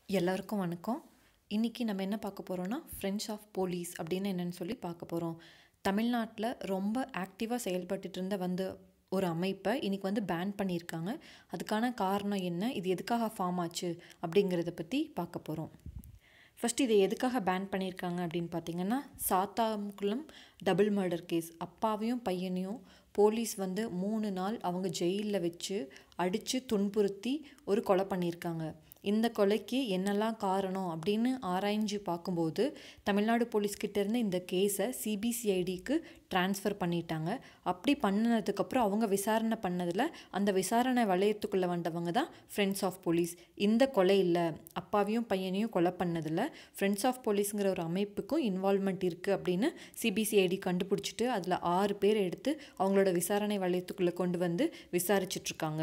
எல்லாருக்கும் வணக்கம் இன்றைக்கி நம்ம என்ன பார்க்க போகிறோன்னா ஃப்ரெண்ட்ஸ் ஆஃப் போலீஸ் அப்படின்னு என்னன்னு சொல்லி பார்க்க போகிறோம் தமிழ்நாட்டில் ரொம்ப ஆக்டிவாக செயல்பட்டுட்டு இருந்த வந்து ஒரு அமைப்பை இன்றைக்கி வந்து பேன் பண்ணியிருக்காங்க அதுக்கான காரணம் என்ன இது எதுக்காக ஃபார்ம் ஆச்சு அப்படிங்கிறத பற்றி பார்க்க போகிறோம் ஃபஸ்ட் இதை எதுக்காக பேன் பண்ணியிருக்காங்க அப்படின்னு பார்த்தீங்கன்னா சாத்தான்குளம் டபுள் மர்டர் கேஸ் அப்பாவையும் பையனையும் போலீஸ் வந்து மூணு நாள் அவங்க ஜெயிலில் வச்சு அடித்து துன்புறுத்தி ஒரு கொலை பண்ணியிருக்காங்க இந்த கொலைக்கு என்னெல்லாம் காரணம் அப்படின்னு ஆராய்ஞ்சு பார்க்கும்போது தமிழ்நாடு போலீஸ்கிட்ட இருந்து இந்த கேஸை சிபிசிஐடிக்கு ட்ரான்ஸ்ஃபர் பண்ணிட்டாங்க அப்படி பண்ணினதுக்கப்புறம் அவங்க விசாரணை பண்ணதில் அந்த விசாரணை வளையத்துக்குள்ளே வந்தவங்க தான் ஃப்ரெண்ட்ஸ் ஆஃப் போலீஸ் இந்த கொலை இல்லை அப்பாவையும் பையனையும் கொலை பண்ணதில் ஃப்ரெண்ட்ஸ் ஆஃப் போலீஸுங்கிற ஒரு அமைப்புக்கும் இன்வால்மெண்ட் இருக்குது அப்படின்னு சிபிசிஐடி கண்டுபிடிச்சிட்டு அதில் ஆறு பேர் எடுத்து அவங்களோட விசாரணை வளையத்துக்குள்ளே கொண்டு வந்து விசாரிச்சிட்ருக்காங்க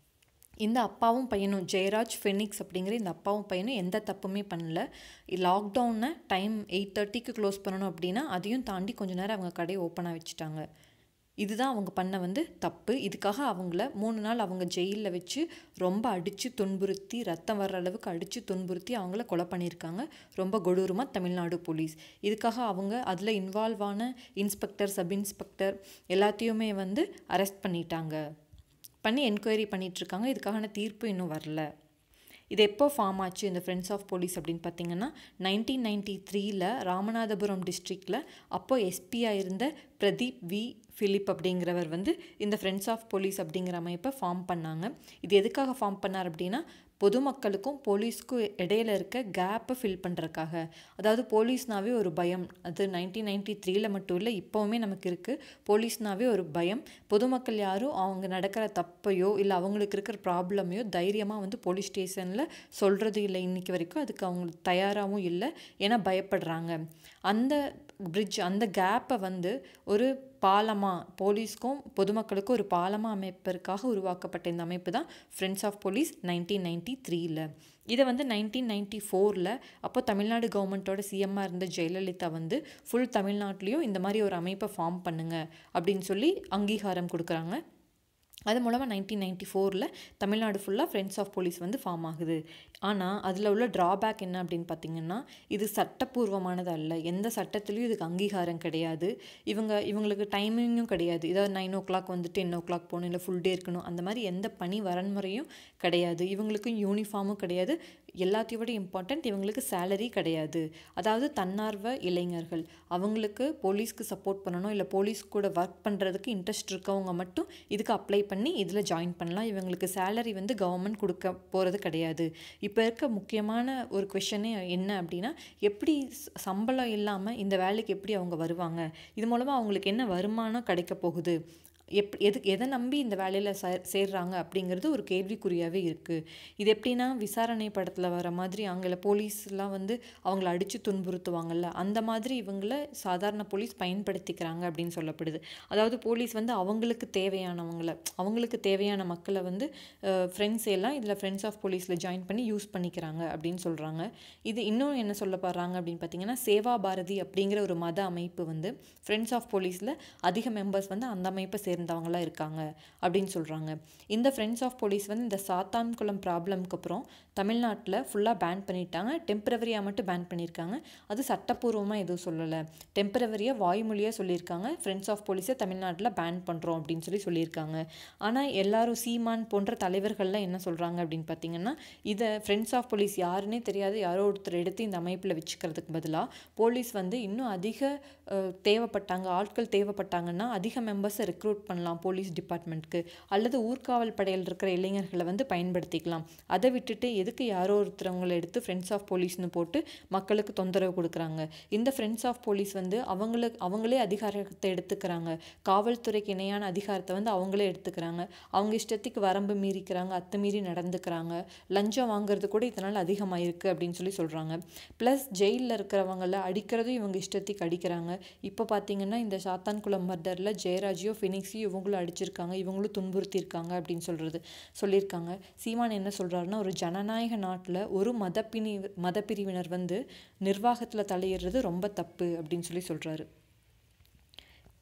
இந்த அப்பாவும் பையனும் ஜெயராஜ் ஃபெனிக்ஸ் அப்படிங்கிற இந்த அப்பாவும் பையனும் எந்த தப்புமே பண்ணல லாக்டவுனை டைம் எயிட் தேர்ட்டிக்கு க்ளோஸ் பண்ணணும் அப்படின்னா அதையும் தாண்டி கொஞ்ச நேரம் அவங்க கடையை ஓப்பனாக வச்சுட்டாங்க இதுதான் அவங்க பண்ண வந்து தப்பு இதுக்காக அவங்கள மூணு நாள் அவங்க ஜெயிலில் வச்சு ரொம்ப அடித்து துன்புறுத்தி ரத்தம் வர்ற அளவுக்கு அடித்து துன்புறுத்தி அவங்கள கொலை பண்ணியிருக்காங்க ரொம்ப கொடூரமாக தமிழ்நாடு போலீஸ் இதுக்காக அவங்க அதில் இன்வால்வ் ஆன இன்ஸ்பெக்டர் சப் இன்ஸ்பெக்டர் எல்லாத்தையுமே வந்து அரெஸ்ட் பண்ணிட்டாங்க பண்ணி என்கொயரி பண்ணிகிட்ருக்காங்க இதுக்கான தீர்ப்பு இன்னும் வரல இது எப்போ ஃபார்ம் ஆச்சு இந்த ஃப்ரெண்ட்ஸ் ஆஃப் போலீஸ் அப்படின்னு பார்த்தீங்கன்னா நைன்டீன் நைன்டி த்ரீல ராமநாதபுரம் டிஸ்ட்ரிக்டில் அப்போ எஸ்பியாக இருந்த பிரதீப் வி ஃபிலிப் அப்படிங்கிறவர் வந்து இந்த ஃப்ரெண்ட்ஸ் ஆஃப் போலீஸ் அப்படிங்கிற அமைப்பை ஃபார்ம் பண்ணாங்க இது எதுக்காக ஃபார்ம் பண்ணார் அப்படின்னா பொதுமக்களுக்கும் போலீஸ்க்கும் இடையில இருக்க கேப்பை ஃபில் பண்ணுறக்காக அதாவது போலீஸ்னாவே ஒரு பயம் அது நைன்டீன் நைன்டி த்ரீல மட்டும் இல்லை இப்போவுமே நமக்கு இருக்குது போலீஸ்னாவே ஒரு பயம் பொதுமக்கள் யாரும் அவங்க நடக்கிற தப்பையோ இல்லை அவங்களுக்கு இருக்கிற ப்ராப்ளமையோ தைரியமாக வந்து போலீஸ் ஸ்டேஷனில் சொல்கிறது இல்லை இன்றைக்கி வரைக்கும் அதுக்கு அவங்களுக்கு தயாராகவும் இல்லை ஏன்னா பயப்படுறாங்க அந்த பிரிட்ஜ் அந்த கேப்பை வந்து ஒரு பாலமாக போலீஸ்க்கும் பொதுமக்களுக்கும் ஒரு பாலமாக அமைப்பதற்காக உருவாக்கப்பட்ட இந்த அமைப்பு தான் friends of police nineteen ninety த்ரீல இதை வந்து நைன்டீன் நைன்டி ஃபோரில் அப்போ தமிழ்நாடு கவர்மெண்ட்டோட சிஎம்மாக இருந்த ஜெயலலிதா வந்து ஃபுல் தமிழ்நாட்டிலையும் இந்த மாதிரி ஒரு அமைப்பை ஃபார்ம் பண்ணுங்க அப்படின்னு சொல்லி அங்கீகாரம் கொடுக்குறாங்க அது மூலமாக நைன்டீன் நைன்டி ஃபோரில் தமிழ்நாடு ஃபுல்லாக ஃப்ரெண்ட்ஸ் ஆஃப் போலீஸ் வந்து ஃபார்ம் ஆகுது ஆனால் அதில் உள்ள ட்ராபேக் என்ன அப்படின்னு பார்த்தீங்கன்னா இது சட்டப்பூர்வமானது அல்ல எந்த சட்டத்துலேயும் இதுக்கு அங்கீகாரம் கிடையாது இவங்க இவங்களுக்கு டைமிங்கும் கிடையாது இதாவது நைன் ஓ கிளாக் வந்து டென் ஓ கிளாக் போகணும் இல்லை ஃபுல் டே இருக்கணும் அந்த மாதிரி எந்த பணி வரன்முறையும் கிடையாது இவங்களுக்கும் யூனிஃபார்மும் கிடையாது எல்லாத்தையும் விட இம்பார்ட்டண்ட் இவங்களுக்கு சேலரி கிடையாது அதாவது தன்னார்வ இளைஞர்கள் அவங்களுக்கு போலீஸ்க்கு சப்போர்ட் பண்ணணும் இல்லை போலீஸ் கூட ஒர்க் பண்ணுறதுக்கு இன்ட்ரெஸ்ட் இருக்கவங்க மட்டும் இதுக்கு அப்ளை பண்ணி இதில் ஜாயின் பண்ணலாம் இவங்களுக்கு சேலரி வந்து கவர்மெண்ட் கொடுக்க போகிறது கிடையாது இப்போ இருக்க முக்கியமான ஒரு கொஷனே என்ன அப்படின்னா எப்படி சம்பளம் இல்லாமல் இந்த வேலைக்கு எப்படி அவங்க வருவாங்க இது மூலமாக அவங்களுக்கு என்ன வருமானம் கிடைக்க போகுது எப் எது எதை நம்பி இந்த வேலையில் சே சேர்றாங்க அப்படிங்கிறது ஒரு கேள்விக்குறியாகவே இருக்குது இது எப்படின்னா விசாரணை படத்தில் வர மாதிரி அங்கே போலீஸ்லாம் வந்து அவங்கள அடித்து துன்புறுத்துவாங்கல்ல அந்த மாதிரி இவங்கள சாதாரண போலீஸ் பயன்படுத்திக்கிறாங்க அப்படின்னு சொல்லப்படுது அதாவது போலீஸ் வந்து அவங்களுக்கு தேவையானவங்கள அவங்களுக்கு தேவையான மக்களை வந்து ஃப்ரெண்ட்ஸ் எல்லாம் இதில் ஃப்ரெண்ட்ஸ் ஆஃப் போலீஸில் ஜாயின் பண்ணி யூஸ் பண்ணிக்கிறாங்க அப்படின்னு சொல்கிறாங்க இது இன்னும் என்ன சொல்ல போகிறாங்க அப்படின்னு பார்த்தீங்கன்னா சேவா பாரதி அப்படிங்கிற ஒரு மத அமைப்பு வந்து ஃப்ரெண்ட்ஸ் ஆஃப் போலீஸில் அதிக மெம்பர்ஸ் வந்து அந்த அமைப்பை சேர் சேர்ந்தவங்களாம் இருக்காங்க அப்படின்னு சொல்கிறாங்க இந்த ஃப்ரெண்ட்ஸ் ஆஃப் போலீஸ் வந்து இந்த சாத்தான்குளம் ப்ராப்ளம்க்கு அப்புறம் தமிழ்நாட்டில் ஃபுல்லாக பேன் பண்ணிட்டாங்க டெம்பரவரியாக மட்டும் பேன் பண்ணியிருக்காங்க அது சட்டப்பூர்வமாக எதுவும் சொல்லலை டெம்பரவரியாக வாய்மொழியாக சொல்லியிருக்காங்க ஃப்ரெண்ட்ஸ் ஆஃப் போலீஸை தமிழ்நாட்டில் பேன் பண்ணுறோம் அப்படின்னு சொல்லி சொல்லியிருக்காங்க ஆனால் எல்லாரும் சீமான் போன்ற தலைவர்கள்லாம் என்ன சொல்கிறாங்க அப்படின்னு பார்த்தீங்கன்னா இதை ஃப்ரெண்ட்ஸ் ஆஃப் போலீஸ் யாருன்னே தெரியாது யாரோ ஒருத்தர் எடுத்து இந்த அமைப்பில் வச்சுக்கிறதுக்கு பதிலாக போலீஸ் வந்து இன்னும் அதிக தேவைப்பட்டாங்க ஆட்கள் தேவைப்பட்டாங்கன்னா அதிக மெம்பர்ஸை ரெக்ரூட் பண்ணலாம் போலீஸ் டிபார்ட்மெண்ட்க்கு அல்லது ஊர்காவல் படையில் இருக்கிற இளைஞர்களை வந்து பயன்படுத்திக்கலாம் அதை விட்டுட்டு எதுக்கு யாரோ ஒருத்தரவங்களை எடுத்து ஃப்ரெண்ட்ஸ் ஆஃப் போலீஸ்னு போட்டு மக்களுக்கு தொந்தரவு கொடுக்குறாங்க இந்த ஃப்ரெண்ட்ஸ் ஆஃப் போலீஸ் வந்து அவங்களுக்கு அவங்களே அதிகாரத்தை எடுத்துக்கிறாங்க காவல்துறைக்கு இணையான அதிகாரத்தை வந்து அவங்களே எடுத்துக்கிறாங்க அவங்க இஷ்டத்துக்கு வரம்பு மீறிக்கிறாங்க அத்துமீறி நடந்துக்கிறாங்க லஞ்சம் வாங்குறது கூட இதனால் அதிகமாக இருக்குது அப்படின்னு சொல்லி சொல்கிறாங்க ப்ளஸ் ஜெயிலில் இருக்கிறவங்கள அடிக்கிறதும் இவங்க இஷ்டத்துக்கு அடிக்கிறாங்க இப்போ பார்த்தீங்கன்னா இந்த சாத்தான்குளம் மர்டரில் ஜெயராஜியோ ஃபினிக்ஸையும் இவங்களும் அடிச்சிருக்காங்க இவங்களும் துன்புறுத்தியிருக்காங்க அப்படின்னு சொல்கிறது சொல்லியிருக்காங்க சீமான் என்ன சொல்கிறாருன்னா ஒரு ஜனநாயக நாட்டில் ஒரு மதப்பினி மதப்பிரிவினர் வந்து நிர்வாகத்தில் தலையிடுறது ரொம்ப தப்பு அப்படின்னு சொல்லி சொல்கிறாரு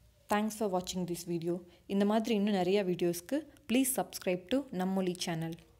தேங்க்ஸ் ஃபார் வாட்சிங் திஸ் வீடியோ இந்த மாதிரி இன்னும் நிறையா வீடியோஸ்க்கு please subscribe to Nammoli channel